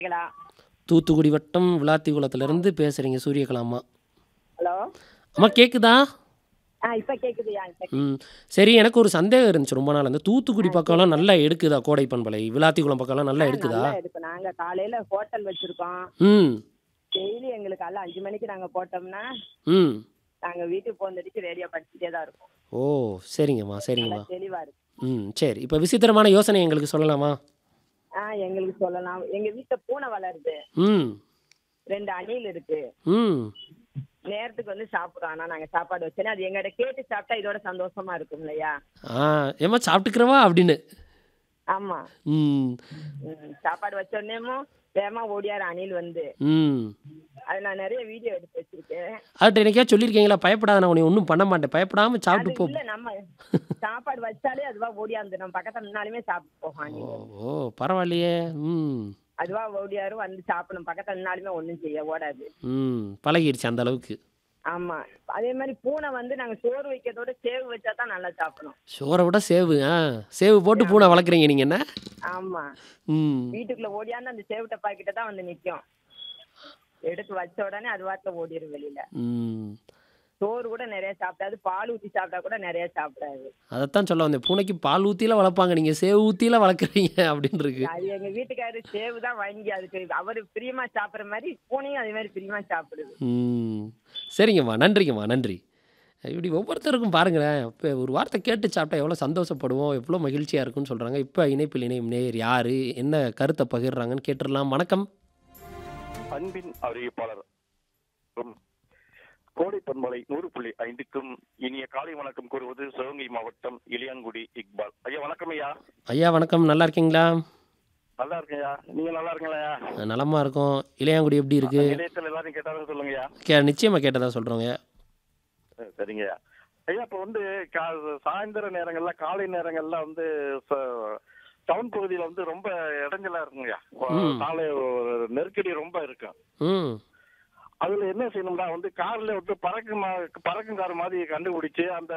கேக்குதா? தூத்துக்குடி வட்டம் விளாத்திக்குளத்துலேருந்து பேசுகிறீங்க சூரியகலாமா ஹலோ அம்மா கேட்குதா ஆ இப்போ கேட்குதுயா இப்போ ம் சரி எனக்கு ஒரு சந்தேகம் இருந்துச்சு ரொம்ப நாள் அந்த தூத்துக்குடி பக்கம்லாம் நல்லா எடுக்குதா கோடை பண்பலை விளாத்திக்குளம் பக்கம்லாம் நல்லா எடுக்குதா நல்லா எடுக்கும் நாங்கள் காலையில் ஹோட்டல் வச்சுருக்கோம் ம் டெய்லி எங்களுக்கு காலைல அஞ்சு மணிக்கு நாங்கள் போட்டோம்னா ம் நாங்கள் வீட்டுக்கு போனதுக்கு ரேடியோ படிச்சுட்டே தான் இருக்கோம் ஓ சரிங்கம்மா நல்லா சரிங்கம்மா தெளிவாக இருக்கும் ம் சரி இப்போ விசித்திரமான யோசனை எங்களுக்கு சொல்லலாமா ஆ எங்களுக்கு சொல்லலாம் எங்கள் வீட்டில் பூனை வளருது ம் ரெண்டு அணில் இருக்கு ம் நேரத்துக்கு வந்து சாப்பிட்றோம் ஆனால் நாங்கள் சாப்பாடு வச்சோன்னே அது எங்கள்கிட்ட கேட்டு சாப்பிட்டா இதோட சந்தோஷமா இருக்கும் இல்லையா ஆ ஏம்மா சாப்பிட்டுக்கிறவா அப்படின்னு ஆமாம் ம் ம் சாப்பாடு வச்சோடனேமும் வேகமா ஓடியாரு அணில் வந்து ம் அது நான் நிறைய வீடியோ எடுத்து வச்சிருக்கேன் அவர்கிட்ட எனக்கே சொல்லியிருக்கீங்களா பயப்படாத நான் உன்னை ஒன்றும் பண்ண மாட்டேன் பயப்படாமல் அது சாப்பிட்டு போ இல்ல நம்ம சாப்பாடு வச்சாலே அதுவா ஓடியாந்து நம்ம பக்கத்துல நின்னாலுமே சாப்பிட்டு போகும் ஓ அணில் ஓ பரவாயில்லையே ம் அதுவா ஓடியாரு வந்து சாப்பிடணும் பக்கத்துல நின்னாலுமே ஒண்ணும் செய்ய ஓடாது ம் பழகிருச்சு அந்த அளவுக்கு ஆமா அதே மாதிரி பூனை வந்து நாங்க சோறு வைக்கிறதோட சேவு வச்சா தான் நல்லா சாப்பிடணும் சோறை விட சேவு ஆ சேவு போட்டு பூனை வளர்க்குறீங்க நீங்கள் என்ன ஆமா ம் வீட்டுக்குள்ள ஓடியாந்து அந்த சேவு டப்பா கிட்ட தான் வந்து நிக்கும் எடுத்து வச்ச உடனே அது வாட்டில் ஓடிடும் வெளியில ம் சோறு கூட நிறைய சாப்பிடாது பால் ஊத்தி சாப்பிட்டா கூட நிறைய சாப்பிடாது அதைத்தான் சொல்ல வந்தேன் பூனைக்கு பால் ஊற்றியில் வளர்ப்பாங்க நீங்கள் சேவு ஊற்றியில் வளர்க்குறீங்க அப்படின்னு இருக்கு அது எங்க வீட்டுக்காரரு சேவு தான் வாங்கி அதுக்கு அவரு பிரியமா சாப்பிடுற மாதிரி பூனையும் அதே மாதிரி பிரியமா சாப்பிடுது ம் சரிங்கம்மா நன்றிங்கம்மா நன்றி இப்படி ஒவ்வொருத்தருக்கும் பாருங்களேன் இப்போ ஒரு வார்த்தை கேட்டு சாப்பிட்டா எவ்வளோ சந்தோஷப்படுவோம் எவ்வளோ மகிழ்ச்சியாக இருக்கும்னு சொல்கிறாங்க இப்போ இணைப்பில் இணையும் நேர் யார் என்ன கருத்தை பகிர்றாங்கன்னு கேட்டுடலாம் வணக்கம் அன்பின் அறிவிப்பாளர் ம். கோடை பண்பலை நூறு புள்ளி ஐந்துக்கும் இனிய காலை வணக்கம் கூறுவது சிவகங்கை மாவட்டம் இளையான்குடி இக்பால் ஐயா வணக்கம் ஐயா ஐயா வணக்கம் நல்லா இருக்கீங்களா நல்லா இருக்கேன்யா நீங்க நல்லா இருக்கீங்களா நலமாக இருக்கோம் இளையாங்குடி எப்படி இருக்கு நிலையத்தில் எல்லாரும் கேட்டாலும் சொல்லுங்கய்யா கே நிச்சயமாக கேட்டதா சொல்கிறோங்க அஹ் சரிங்கய்யா ஐயா இப்ப வந்து கா- சாயந்தர நேரங்கள்ல காலை நேரங்கள்ல வந்து ச- டவுன் பகுதியில வந்து ரொம்ப இடைஞ்சலா இருக்குங்கய்யா ம். சாலை ஒரு நெருக்கடி ரொம்ப இருக்கும் ம் அதுல என்ன செய்யணும்னா வந்து கார்ல வந்து பறக்கும் மா- பறக்கும் கார் மாதிரி கண்டுபிடிச்சு அந்த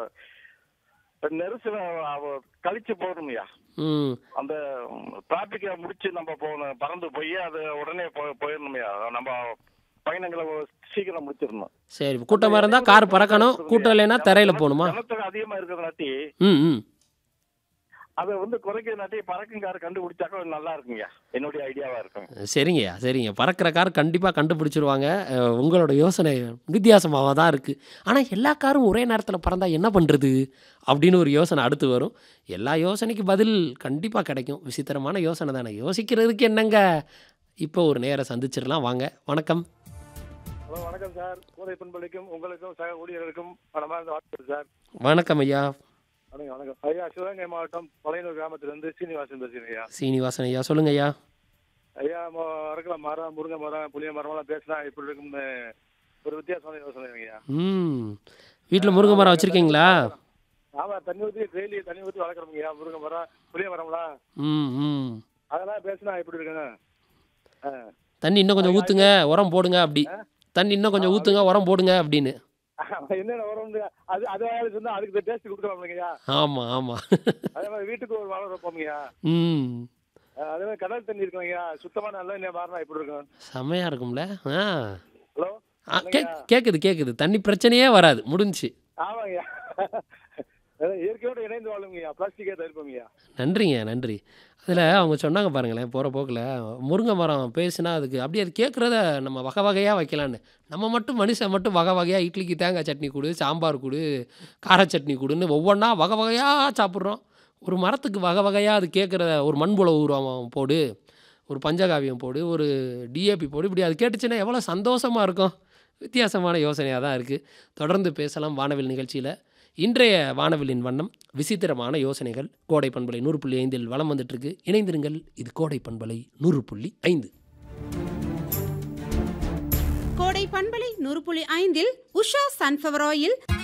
நெரிசல அவ- கழிச்சு போகணும்யா ம் அந்த டிராபிக்கை முடிச்சு நம்ம போகணும் பறந்து போய் அது உடனே போ- போயிடணும்யா நம்ம பயணங்களை சீக்கிரம் முடிச்சிடணும் சரி கூட்டமாக இருந்தால் கார் பறக்கணும் கூட்டம் இல்லைன்னா தரையில் போகணுமா ஜனத்தொகை அதிகமா இருக்கிறதாட்டி ம் ம் அதை வந்து குறைக்கிறதாட்டி பறக்கும் கார் கண்டுபிடிச்சாக்க நல்லா இருக்குங்கய்யா என்னுடைய ஐடியாவா இருக்கும் சரிங்கய்யா சரிங்க பறக்கிற கார் கண்டிப்பாக கண்டுபிடிச்சிருவாங்க அஹ், உங்களோட யோசனை வித்தியாசமாக தான் இருக்குது ஆனால் எல்லா காரும் ஒரே நேரத்தில் பறந்தா என்ன பண்ணுறது அப்படின்னு ஒரு யோசனை அடுத்து வரும் எல்லா யோசனைக்கு பதில் கண்டிப்பாக கிடைக்கும் விசித்திரமான யோசனை தானே யோசிக்கிறதுக்கு என்னங்க இப்போ ஒரு நேரம் சந்திச்சிடலாம் வாங்க வணக்கம் ஹலோ வணக்கம் சார் கோதை பண்பளிக்கும் உங்களுக்கும் சக ஊழியர்களுக்கும் மனமார்ந்த வாழ்த்துக்கள் சார் வணக்கம் ஐயா வணக்கம் வணக்கம் ஐயா சிவகங்கை மாவட்டம் பழையனூர் கிராமத்திலிருந்து சீனிவாசன் பேசுறேன் ஐயா சீனிவாசன் ஐயா சொல்லுங்க ஐயா ஐயா மரக்கல மரம் முருங்கை மரம் புளிய மரம்லாம் பேசினா இப்படி இருக்கும்னு ஒரு வித்தியாசமான யோசனை ஐயா ம் வீட்டில் முருங்கை மரம் வச்சுருக்கீங்களா ஆமா தண்ணி ஊற்றி டெய்லி தண்ணி ஊற்றி வளர்க்குறோம்யா முருங்கை மரம் புளிய மரம்லாம் ம் ம் அதெல்லாம் பேசினா எப்படி இருக்குங்க ஆ. தண்ணி இன்னும் கொஞ்சம் ஊற்றுங்க உரம் போடுங்க அப்படி தண்ணி இன்னும் கொஞ்சம் ஊற்றுங்க உரம் போடுங்க அப்படின்னு என்னென்ன வரும் அது அது வேலை சொன்னா அதுக்கு டேஸ்ட் கொடுக்குறோம்லையா ஆமாம் ஆமாம் அதே மாதிரி வீட்டுக்கு ஒரு மரம் வைப்போம்யா ம் அதே மாதிரி கடல் தண்ணி இருக்குங்கய்யா சுத்தமான நல்ல தண்ணியா மாறினா எப்படி இருக்கும் செமையாக இருக்கும்ல ஆ ஹலோ ஆ, கேக் கேட்குது கேட்குது தண்ணி பிரச்சனையே வராது முடிஞ்சுச்சு ஆமாங்கய்யா அதான் இயற்கையோட இணைந்து வாழுங்கய்யா பிளாஸ்டிக்கே தவிர்ப்போங்கய்யா நன்றிங்க நன்றி அதில் அவங்க சொன்னாங்க பாருங்களேன் போகிற போக்கில் முருங்கை மரம் பேசுனா அதுக்கு அப்படியே அது கேட்குறத நம்ம வகை வகையாக வைக்கலான்னு நம்ம மட்டும் மனுஷன் மட்டும் வகை வகையாக இட்லிக்கு தேங்காய் சட்னி கொடு சாம்பார் கொடு கார சட்னி கொடுன்னு ஒவ்வொன்றா வகை வகையாக சாப்பிட்றோம் ஒரு மரத்துக்கு வகை வகையாக அது கேட்குற ஒரு மண்புல உருவம் போடு ஒரு பஞ்சகாவியம் போடு ஒரு டிஏபி போடு இப்படி அது கேட்டுச்சுன்னா எவ்வளோ சந்தோஷமாக இருக்கும் வித்தியாசமான யோசனையாக தான் இருக்குது தொடர்ந்து பேசலாம் வானவில் நிகழ்ச்சியில் இன்றைய வானவிலின் வண்ணம் விசித்திரமான யோசனைகள் கோடை பண்பலை நூறு புள்ளி ஐந்தில் வலம் வந்துட்டுருக்கு இணைந்திருங்கள் இது கோடை பண்பலை நூறு புள்ளி ஐந்து கோடை பண்பலை நூறு புள்ளி ஐந்தில் உஷா சன்ஃப்ளவர் ஆயில்